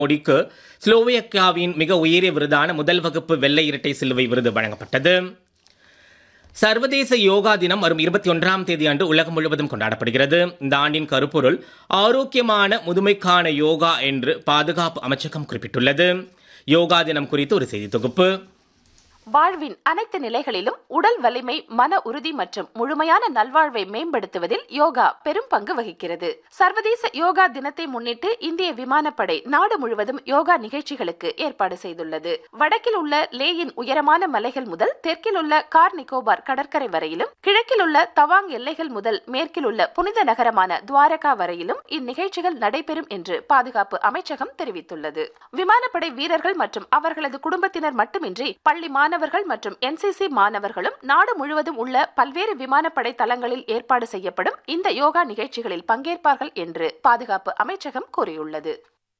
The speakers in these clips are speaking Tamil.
மோடிக்கு ஸ்லோவேக்கியாவின் மிக உயரிய விருதான முதல் வகுப்பு வெள்ளை இரட்டை சிலுவை விருது வழங்கப்பட்டது சர்வதேச யோகா தினம் வரும் இருபத்தி ஒன்றாம் தேதி அன்று உலகம் முழுவதும் கொண்டாடப்படுகிறது இந்த ஆண்டின் கருப்பொருள் ஆரோக்கியமான முதுமைக்கான யோகா என்று பாதுகாப்பு அமைச்சகம் குறிப்பிட்டுள்ளது யோகா தினம் குறித்து ஒரு செய்தி தொகுப்பு வாழ்வின் அனைத்து நிலைகளிலும் உடல் வலிமை மன உறுதி மற்றும் முழுமையான நல்வாழ்வை மேம்படுத்துவதில் யோகா பெரும் பங்கு வகிக்கிறது சர்வதேச யோகா தினத்தை முன்னிட்டு இந்திய விமானப்படை நாடு முழுவதும் யோகா நிகழ்ச்சிகளுக்கு ஏற்பாடு செய்துள்ளது வடக்கில் உள்ள லேயின் உயரமான மலைகள் முதல் தெற்கில் உள்ள கார் நிக்கோபார் கடற்கரை வரையிலும் கிழக்கில் உள்ள தவாங் எல்லைகள் முதல் மேற்கில் உள்ள புனித நகரமான துவாரகா வரையிலும் இந்நிகழ்ச்சிகள் நடைபெறும் என்று பாதுகாப்பு அமைச்சகம் தெரிவித்துள்ளது விமானப்படை வீரர்கள் மற்றும் அவர்களது குடும்பத்தினர் மட்டுமின்றி பள்ளி மாணவர்கள் மற்றும் என்சிசி மாணவர்களும் நாடு முழுவதும் உள்ள பல்வேறு விமானப்படை தளங்களில் ஏற்பாடு செய்யப்படும் இந்த யோகா நிகழ்ச்சிகளில் பங்கேற்பார்கள் என்று பாதுகாப்பு அமைச்சகம் கூறியுள்ளது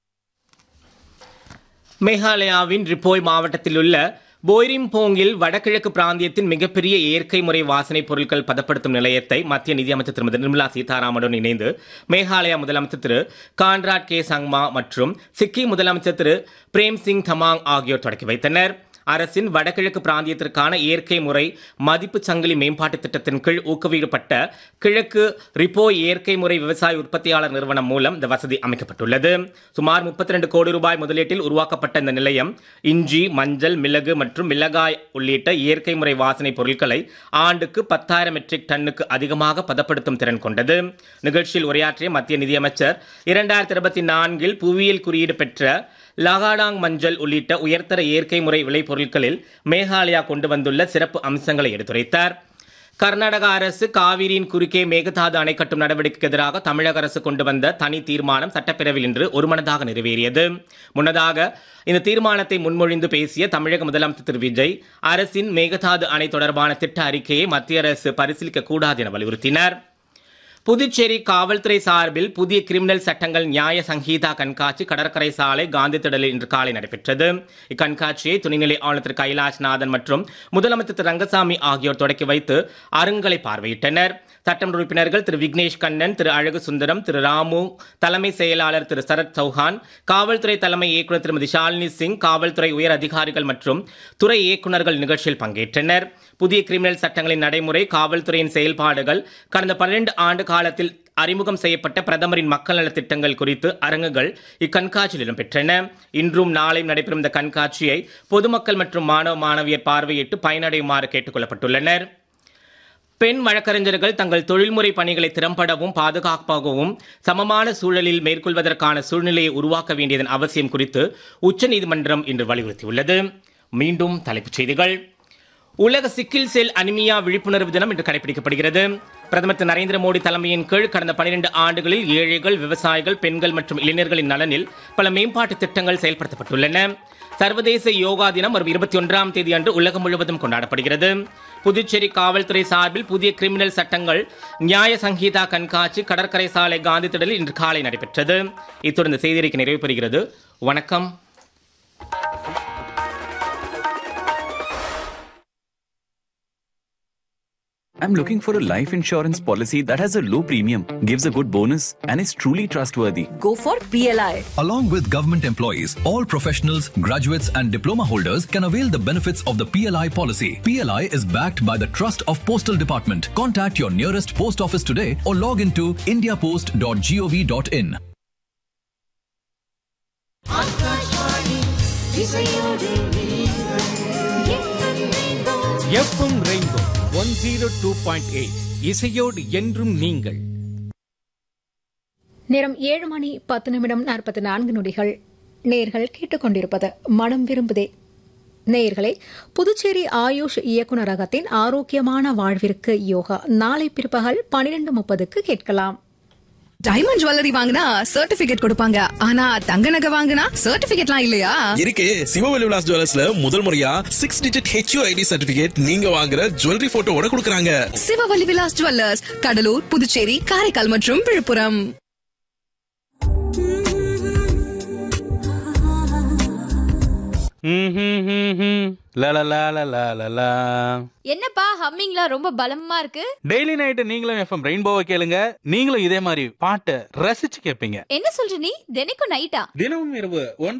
மேகாலயாவின் ரிப்போய் மாவட்டத்தில் உள்ள போய்ரிம்போங்கில் வடகிழக்கு பிராந்தியத்தின் மிகப்பெரிய இயற்கை முறை வாசனைப் பொருட்கள் பதப்படுத்தும் நிலையத்தை மத்திய நிதியமைச்சர் திருமதி நிர்மலா சீதாராமனுடன் இணைந்து மேகாலயா முதலமைச்சர் திரு கான்ராட் கே சங்மா மற்றும் சிக்கிம் முதலமைச்சர் திரு பிரேம் சிங் தமாங் ஆகியோர் தொடக்கி வைத்தனர் அரசின் வடகிழக்கு பிராந்தியத்திற்கான இயற்கை முறை மதிப்பு சங்கிலி மேம்பாட்டு திட்டத்தின் கீழ் ஊக்குவிக்கப்பட்ட கிழக்கு ரிப்போ இயற்கை முறை விவசாய உற்பத்தியாளர் நிறுவனம் மூலம் இந்த வசதி அமைக்கப்பட்டுள்ளது சுமார் 32 கோடி ரூபாய் முதலீட்டில் உருவாக்கப்பட்ட இந்த நிலையம் இஞ்சி மஞ்சள் மிளகு மற்றும் மிளகாய் உள்ளிட்ட இயற்கை முறை வாசனை பொருட்களை ஆண்டுக்கு பத்தாயிரம் மெட்ரிக் டன்னுக்கு அதிகமாக பதப்படுத்தும் திறன் கொண்டது நிகழ்ச்சியில் உரையாற்றிய மத்திய நிதியமைச்சர் இரண்டாயிரத்தி இருபத்தி நான்கில் புவியியல் குறியீடு பெற்ற லகாடாங் மஞ்சள் உள்ளிட்ட உயர்தர இயற்கை முறை விளைபொருட்களில் மேகாலயா கொண்டு வந்துள்ள சிறப்பு அம்சங்களை எடுத்துரைத்தார் கர்நாடக அரசு காவிரியின் குறுக்கே மேகதாது அணை கட்டும் நடவடிக்கைக்கு எதிராக தமிழக அரசு கொண்டு வந்த தனி தீர்மானம் சட்டப்பேரவையில் இன்று ஒருமனதாக நிறைவேறியது முன்னதாக இந்த தீர்மானத்தை முன்மொழிந்து பேசிய தமிழக முதலமைச்சர் திரு விஜய் அரசின் மேகதாது அணை தொடர்பான திட்ட அறிக்கையை மத்திய அரசு பரிசீலிக்க கூடாது என வலியுறுத்தினார் புதுச்சேரி காவல்துறை சார்பில் புதிய கிரிமினல் சட்டங்கள் நியாய சங்கீதா கண்காட்சி கடற்கரை சாலை காந்தி திடலில் இன்று காலை நடைபெற்றது இக்கண்காட்சியை துணைநிலை ஆளுநர் திரு கைலாஷ்நாதன் மற்றும் முதலமைச்சர் திரு ரங்கசாமி ஆகியோர் தொடக்கி வைத்து அருங்களை பார்வையிட்டனர் சட்டமன்ற உறுப்பினர்கள் திரு விக்னேஷ் கண்ணன் திரு அழகு சுந்தரம் திரு ராமு தலைமை செயலாளர் திரு சரத் சௌஹான் காவல்துறை தலைமை இயக்குநர் திருமதி ஷாலினி சிங் காவல்துறை உயர் அதிகாரிகள் மற்றும் துறை இயக்குநர்கள் நிகழ்ச்சியில் பங்கேற்றனர் புதிய கிரிமினல் சட்டங்களின் நடைமுறை காவல்துறையின் செயல்பாடுகள் கடந்த பன்னிரண்டு ஆண்டு காலத்தில் அறிமுகம் செய்யப்பட்ட பிரதமரின் மக்கள் நலத் திட்டங்கள் குறித்து அரங்குகள் இக்கண்காட்சியில் இடம்பெற்றன இன்றும் நாளையும் நடைபெறும் இந்த கண்காட்சியை பொதுமக்கள் மற்றும் மாணவ மாணவியர் பார்வையிட்டு பயனடையுமாறு கேட்டுக் கொள்ளப்பட்டுள்ளனர் பெண் வழக்கறிஞர்கள் தங்கள் தொழில்முறை பணிகளை திறம்படவும் பாதுகாப்பாகவும் சமமான சூழலில் மேற்கொள்வதற்கான சூழ்நிலையை உருவாக்க வேண்டியதன் அவசியம் குறித்து உச்சநீதிமன்றம் இன்று வலியுறுத்தியுள்ளது மீண்டும் தலைப்புச் செய்திகள் உலக சிக்கில் செல் அனிமியா விழிப்புணர்வு தினம் இன்று கடைபிடிக்கப்படுகிறது பிரதமர் திரு நரேந்திர மோடி தலைமையின் கீழ் கடந்த 12 ஆண்டுகளில் ஏழைகள் விவசாயிகள் பெண்கள் மற்றும் இளைஞர்களின் நலனில் பல மேம்பாட்டு திட்டங்கள் செயல்படுத்தப்பட்டுள்ளன சர்வதேச யோகா தினம் வரும் இருபத்தி ஒன்றாம் தேதி அன்று உலகம் முழுவதும் கொண்டாடப்படுகிறது புதுச்சேரி காவல்துறை சார்பில் புதிய கிரிமினல் சட்டங்கள் நியாய சங்கீதா கண்காட்சி கடற்கரை சாலை காந்தி திடலில் இன்று காலை நடைபெற்றது இத்துடன் இந்த செய்தியறிக்கை நிறைவு பெறுகிறது வணக்கம் I'm looking for a life insurance policy that has a low premium, gives a good bonus, and is truly trustworthy. Go for PLI. Along with government employees, all professionals, graduates, and diploma holders can avail the benefits of the PLI policy. PLI is backed by the Trust of Postal Department. Contact your nearest post office today or log into indiapost.gov.in. FM rainbow one zero two point eight இசையோடு என்றும் நீங்கள் நேரம் ஏழு மணி பத்து நிமிடம் நாற்பத்தி நான்கு நொடிகள் நேர்கள் கேட்டுக்கொண்டிருப்பது மனம் விரும்புதே நேயர்களே புதுச்சேரி ஆயுஷ் இயக்குநரகத்தின் ஆரோக்கியமான வாழ்விற்கு யோகா நாளை பிற்பகல் பனிரெண்டு முப்பதுக்கு கேட்கலாம் டைமண்ட் ஜுவல்லரி வாங்கினா சர்டிபிகேட் கொடுப்பாங்க ஆனா தங்க நகை வாங்கினா சர்டிபிகேட்லாம் இல்லையா இருக்கு சிவவெளி விலாஸ் ஜுவல்லர்ஸ்ல முதல் முறையா six digit H U ID certificate நீங்க வாங்குற ஜுவல்லரி போட்டோவோட கொடுக்கறாங்க சிவவல்லி விலாஸ் ஜுவல்லர்ஸ் கடலூர் புதுச்சேரி காரைக்கால் மற்றும் விழுப்புரம் என்னப்பா ஹம்மிங்லாம் ரொம்ப பலமா இருக்கு டெய்லி நைட்டு நீங்களும் எஃப்எம் ரெயின்போவை கேளுங்க நீங்களும் இதே மாதிரி பாட்டை ரசிச்சு கேட்பீங்க என்ன சொல்ற நீ தினைக்கும் நைட்டா தினமும் இரவு ஒன்பது